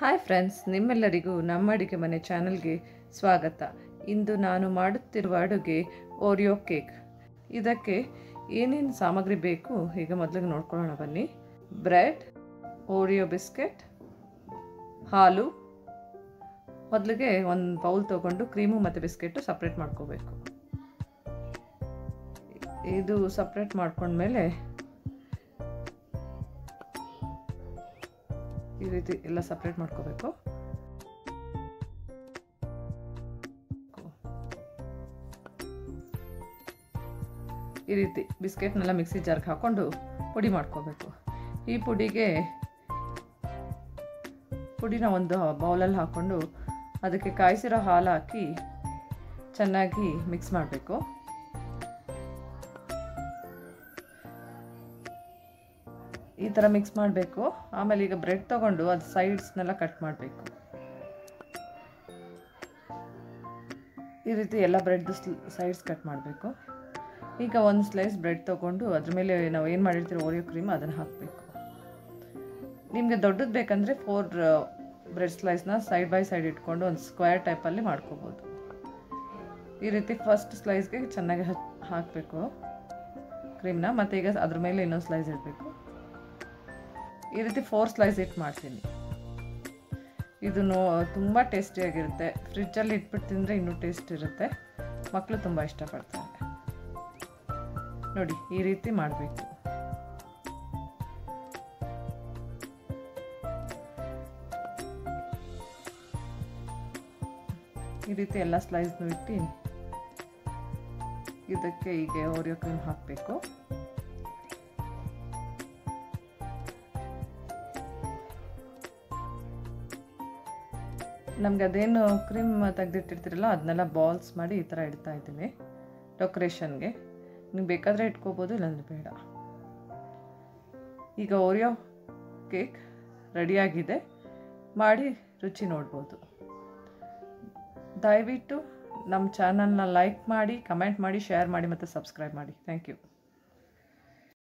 hi friends ನಿಮ್ಮೆಲ್ಲರಿಗೂ ನಮ್ಮ ಅಡಿಗೆ ಮನೆ ಚಾನಲ್ಗೆ ಸ್ವಾಗತ ಇಂದು ನಾನು ಮಾಡುತ್ತಿರುವ ಅಡುಗೆ ಓರಿಯೋ ಕೇಕ್ ಇದಕ್ಕೆ ಏನೇನು ಸಾಮಗ್ರಿ ಬೇಕು ಈಗ ಮೊದಲಿಗೆ ನೋಡ್ಕೊಳ್ಳೋಣ ಬನ್ನಿ ಬ್ರೆಡ್ ಓರಿಯೋ ಬಿಸ್ಕೆಟ್ ಹಾಲು ಮೊದಲಿಗೆ ಒಂದು ಬೌಲ್ ತೊಗೊಂಡು ಕ್ರೀಮು ಮತ್ತು ಬಿಸ್ಕೆಟು ಸಪ್ರೇಟ್ ಮಾಡ್ಕೋಬೇಕು ಇದು ಸಪ್ರೇಟ್ ಮಾಡ್ಕೊಂಡ್ಮೇಲೆ ಈ ರೀತಿ ಎಲ್ಲ ಸಪ್ರೇಟ್ ಮಾಡ್ಕೋಬೇಕು ಈ ರೀತಿ ಬಿಸ್ಕೆಟ್ನೆಲ್ಲ ಮಿಕ್ಸಿ ಜಾರ್ಗೆ ಹಾಕ್ಕೊಂಡು ಪುಡಿ ಮಾಡ್ಕೋಬೇಕು ಈ ಪುಡಿಗೆ ಪುಡಿನ ಒಂದು ಬೌಲಲ್ಲಿ ಹಾಕ್ಕೊಂಡು ಅದಕ್ಕೆ ಕಾಯಿಸಿರೋ ಹಾಲು ಹಾಕಿ ಚೆನ್ನಾಗಿ ಮಿಕ್ಸ್ ಮಾಡಬೇಕು ಈ ಥರ ಮಿಕ್ಸ್ ಮಾಡಬೇಕು ಆಮೇಲೆ ಈಗ ಬ್ರೆಡ್ ತೊಗೊಂಡು ಅದು ಸೈಡ್ಸ್ನೆಲ್ಲ ಕಟ್ ಮಾಡಬೇಕು ಈ ರೀತಿ ಎಲ್ಲ ಬ್ರೆಡ್ ಸೈಡ್ಸ್ ಕಟ್ ಮಾಡಬೇಕು ಈಗ ಒಂದು ಸ್ಲೈಸ್ ಬ್ರೆಡ್ ತೊಗೊಂಡು ಅದ್ರ ಮೇಲೆ ನಾವು ಏನು ಮಾಡಿರ್ತೀವಿ ಓರಿಯೋ ಕ್ರೀಮ್ ಅದನ್ನು ಹಾಕಬೇಕು ನಿಮಗೆ ದೊಡ್ಡದು ಬೇಕಂದರೆ ಫೋರ್ ಬ್ರೆಡ್ ಸ್ಲೈಸ್ನ ಸೈಡ್ ಬೈ ಸೈಡ್ ಇಟ್ಕೊಂಡು ಒಂದು ಸ್ಕ್ವೇರ್ ಟೈಪಲ್ಲಿ ಮಾಡ್ಕೋಬೋದು ಈ ರೀತಿ ಫಸ್ಟ್ ಸ್ಲೈಸ್ಗೆ ಚೆನ್ನಾಗಿ ಹಚ್ ಹಾಕಬೇಕು ಕ್ರೀಮ್ನ ಮತ್ತು ಈಗ ಅದ್ರ ಮೇಲೆ ಇನ್ನೊಂದು ಸ್ಲೈಸ್ ಇಡಬೇಕು ಈ ರೀತಿ ಫೋರ್ ಸ್ಲೈಸ್ ಇಟ್ಟು ಮಾಡ್ತೀನಿ ಇದು ನೋ ತುಂಬ ಟೇಸ್ಟಿಯಾಗಿರುತ್ತೆ ಫ್ರಿಜ್ಜಲ್ಲಿ ಇಟ್ಬಿಟ್ಟು ತಿಂದರೆ ಇನ್ನೂ ಟೇಸ್ಟ್ ಇರುತ್ತೆ ಮಕ್ಕಳು ತುಂಬ ಇಷ್ಟಪಡ್ತಾರೆ ನೋಡಿ ಈ ರೀತಿ ಮಾಡಬೇಕು ಈ ರೀತಿ ಎಲ್ಲ ಸ್ಲೈಸ್ನು ಇಟ್ಟು ಇದಕ್ಕೆ ಈಗ ಓರಿಯೋ ಕ್ರೀಮ್ ಹಾಕಬೇಕು ನಮ್ಗೆ ಅದೇನು ಕ್ರೀಮ್ ತೆಗೆದಿಟ್ಟಿರ್ತೀರಲ್ಲ ಅದನ್ನೆಲ್ಲ ಬಾಲ್ಸ್ ಮಾಡಿ ಈ ಥರ ಇಡ್ತಾ ಇದ್ದೀನಿ ಡೆಕೋರೇಷನ್ಗೆ ನೀವು ಬೇಕಾದರೆ ಇಟ್ಕೋಬೋದು ಇಲ್ಲಾಂದರೆ ಬೇಡ ಈಗ ಓರಿಯೋ ಕೇಕ್ ರೆಡಿಯಾಗಿದೆ ಮಾಡಿ ರುಚಿ ನೋಡ್ಬೋದು ದಯವಿಟ್ಟು ನಮ್ಮ ಚಾನಲ್ನ ಲೈಕ್ ಮಾಡಿ ಕಮೆಂಟ್ ಮಾಡಿ ಶೇರ್ ಮಾಡಿ ಮತ್ತು ಸಬ್ಸ್ಕ್ರೈಬ್ ಮಾಡಿ ಥ್ಯಾಂಕ್ ಯು